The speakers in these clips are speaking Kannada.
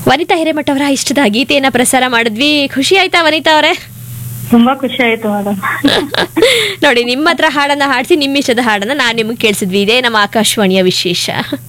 ವನಿತಾ ಹಿರೇಮಠ ಅವರ ಇಷ್ಟದ ಗೀತೆಯನ್ನ ಪ್ರಸಾರ ಮಾಡಿದ್ವಿ ಖುಷಿ ಆಯ್ತಾ ವನಿತಾ ಅವರೇ ತುಂಬಾ ಖುಷಿ ಆಯ್ತು ಮೇಡಮ್ ನೋಡಿ ನಿಮ್ಮ ಹತ್ರ ಹಾಡನ್ನ ಹಾಡಿಸಿ ನಿಮ್ಮ ಇಷ್ಟದ ಹಾಡನ್ನ ನಾನು ನಿಮಗೆ ಕೇಳಿಸಿದ್ವಿ ಇದೇ ನಮ್ಮ ಆಕಾಶವಾಣಿಯ ವಿಶೇಷ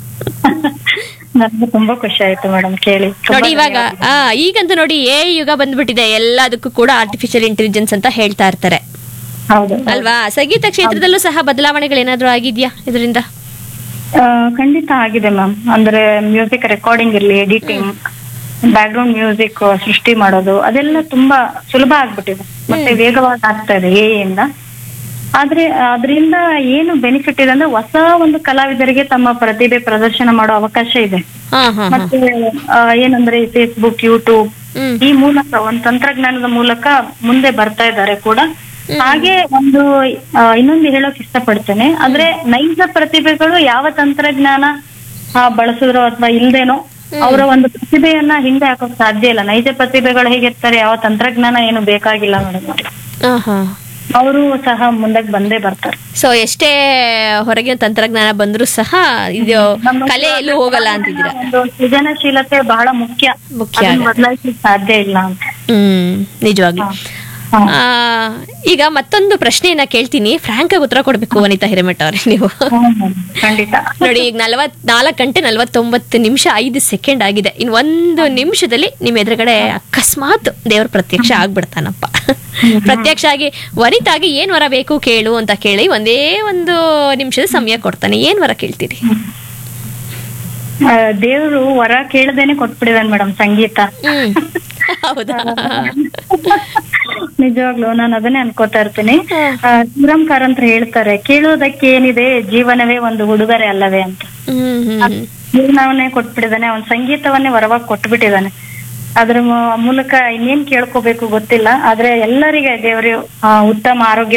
ನನಗೆ ತುಂಬಾ ಖುಷಿ ಆಯ್ತು ಮೇಡಮ್ ಕೇಳಿ ತುಂಬಾ ನೋಡಿ ಇವಾಗ ಆ ಈಗಂತೂ ನೋಡಿ ಎ ಯುಗ ಬಂದ್ಬಿಟ್ಟಿದೆ ಎಲ್ಲದಕ್ಕೂ ಕೂಡ ಆರ್ಟಿಫಿಷಿಯಲ್ ಇಂಟೆಲಿಜೆನ್ಸ್ ಅಂತ ಹೇಳ್ತಾ ಇರ್ತಾರೆ ಹೌದು ಅಲ್ವಾ ಸಂಗೀತ ಕ್ಷೇತ್ರದಲ್ಲೂ ಸಹ ಬದಲಾವಣೆಗಳೇನಾದ್ರೂ ಆಗಿದ್ಯಾ ಇದರಿಂದ ಆ, ಖಂಡಿತ ಆಗಿದೆ ಮ್ಯಾಮ್ ಅಂದ್ರೆ ಮ್ಯೂಸಿಕ್ ರೆಕಾರ್ಡಿಂಗ್ ಇರ್ಲಿ ಎಡಿಟಿಂಗ್ ಬ್ಯಾಕ್ ಗ್ರೌಂಡ್ ಮ್ಯೂಸಿಕ್ ಸೃಷ್ಟಿ ಮಾಡೋದು ಅದೆಲ್ಲ ತುಂಬಾ ಸುಲಭ ಆಗ್ಬಿಟ್ಟಿದೆ ಮತ್ತೆ ವೇಗವಾಗಿ ಆಗ್ತಾ ಇದೆ ಎ ಇಂದ ಆದ್ರೆ ಅದರಿಂದ ಏನು ಬೆನಿಫಿಟ್ ಇದೆ ಅಂದ್ರೆ ಹೊಸ ಒಂದು ಕಲಾವಿದರಿಗೆ ತಮ್ಮ ಪ್ರತಿಭೆ ಪ್ರದರ್ಶನ ಮಾಡೋ ಅವಕಾಶ ಇದೆ ಹಾ ಹಾ ಹಾ ಮತ್ತೆ ಆ, ಏನಂದ್ರೆ ಫೇಸ್ಬುಕ್ ಯೂಟ್ಯೂಬ್ ಹ್ಮ್ ಈ ಮೂಲಕ ಒಂದು ತಂತ್ರಜ್ಞಾನದ ಮೂಲಕ ಮುಂದೆ ಬರ್ತಾ ಇದ್ದಾರೆ ಕೂಡ ಹಾಗೆ ಒಂದು ಆ, ಇನ್ನೊಂದು ಹೇಳೋಕ್ ಇಷ್ಟಪಡ್ತೇನೆ ಅಂದ್ರೆ ನೈಜ ಪ್ರತಿಭೆಗಳು ಯಾವ ತಂತ್ರಜ್ಞಾನ ಆ, ಬಳಸಿದ್ರು ಅಥವಾ ಇಲ್ದೇನೋ ಅವರ ಒಂದು ಪ್ರತಿಭೆಯನ್ನ ಹಿಂದೆ ಹಾಕೋಕ್ ಸಾಧ್ಯ ಇಲ್ಲ ನೈಜ ಪ್ರತಿಭೆಗಳು ಹೇಗಿರ್ತಾರೆ ಯಾವ ತಂತ್ರಜ್ಞಾನ ಏನು ಬೇಕಾಗಿಲ್ಲ ಮೇಡಮ್ ಹಾ ಹಾ ಅವರು ಸಹ ಮುಂದಕ್ಕೆ ಬಂದೇ ಬರ್ತಾರೆ ಸೊ ಎಷ್ಟೇ ಹೊರಗಿನ ತಂತ್ರಜ್ಞಾನ ಬಂದರೂ ಸಹ ಇದು ಕಲೆ ಎಲ್ಲೂ ಹೋಗಲ್ಲ ಅಂತಿದ್ದೀರಾ ಒಂದು ಸೃಜನಶೀಲತೆ ಬಹಳ ಮುಖ್ಯ ಮುಖ್ಯ ಅದನ್ನ ಬದಲಾಯಿಸಲಿಕ್ಕೆ ಸಾಧ್ಯ ಇಲ್ಲ ಅಂತ ಹ್ಮ್ ನಿಜವಾಗ್ಲಿ ಹಾ. ಆ, ಈಗ ಮತ್ತೊಂದು ಪ್ರಶ್ನೆಯನ್ನ ಕೇಳ್ತೀನಿ ಫ್ರಾಂಕ್ ಆಗಿ ಉತ್ತರ ಕೊಡ್ಬೇಕು ವನಿತಾ ಹಿರೇಮಠ ಅವ್ರೆ ನೀವು ಹ್ಮ್, ಹ್ಮ್. ಖಂಡಿತ ನೋಡಿ ಈಗ ನಲವತ್ ನಾಲ್ಕು ಗಂಟೆ ನಲವತ್ತೊಂಬತ್ತು ನಿಮಿಷ ಐದು ಸೆಕೆಂಡ್ ಆಗಿದೆ ಇನ್ ಒಂದು ನಿಮಿಷದಲ್ಲಿ ನಿಮ್ ಎದುರುಗಡೆ ಅಕಸ್ಮಾತ್ ದೇವ್ರ ಪ್ರತ್ಯಕ್ಷ ಆಗ್ಬಿಡ್ತಾನಪ್ಪ ಪ್ರತ್ಯಕ್ಷ ಆಗಿ ವನಿತಾಗಿ ಏನ್ ವರ ಬೇಕು ಕೇಳು ಅಂತ ಕೇಳಿ ಒಂದೇ ಒಂದು ನಿಮಿಷದ ಸಮಯ ಕೊಡ್ತಾನೆ ಏನ್ ವರ ಕೇಳ್ತೀರಿ ಆ, ದೇವ್ರು ವರ ಕೇಳದೇನೆ ಕೊಟ್ಬಿಡಿದಾನೆ ಮೇಡಮ್ ಸಂಗೀತ ಹ್ಮ್ ಹೌದಾ ನಿಜವಾಗ್ಲು ನಾನು ಅದನ್ನೇ ಅನ್ಕೋತಾ ಇರ್ತೀನಿ ಹ್ಮ್. ಆ, ಶಿವರಾಮ್ ಕಾರಂತ್ರ ಹೇಳ್ತಾರೆ ಕೇಳೋದಕ್ಕೆ ಏನಿದೆ ಜೀವನವೇ ಒಂದು ಉಡುಗೊರೆ ಅಲ್ಲವೇ ಅಂತ ಹ್ಮ್ ಹ್ಮ್ ಜೀವನವನ್ನೇ ಕೊಟ್ಬಿಟ್ಟಿದಾನೆ ಅವನ್ ಸಂಗೀತವನ್ನೇ ವರವಾಗಿ ಕೊಟ್ಬಿಟ್ಟಿದಾನೆ ಅದ್ರ ಮೂ- ಮೂಲಕ ಇನ್ನೇನ್ ಕೇಳ್ಕೋಬೇಕು ಗೊತ್ತಿಲ್ಲ ಆದ್ರೆ ಎಲ್ಲರಿಗೆ ದೇವರು ಉತ್ತಮ ಆರೋಗ್ಯ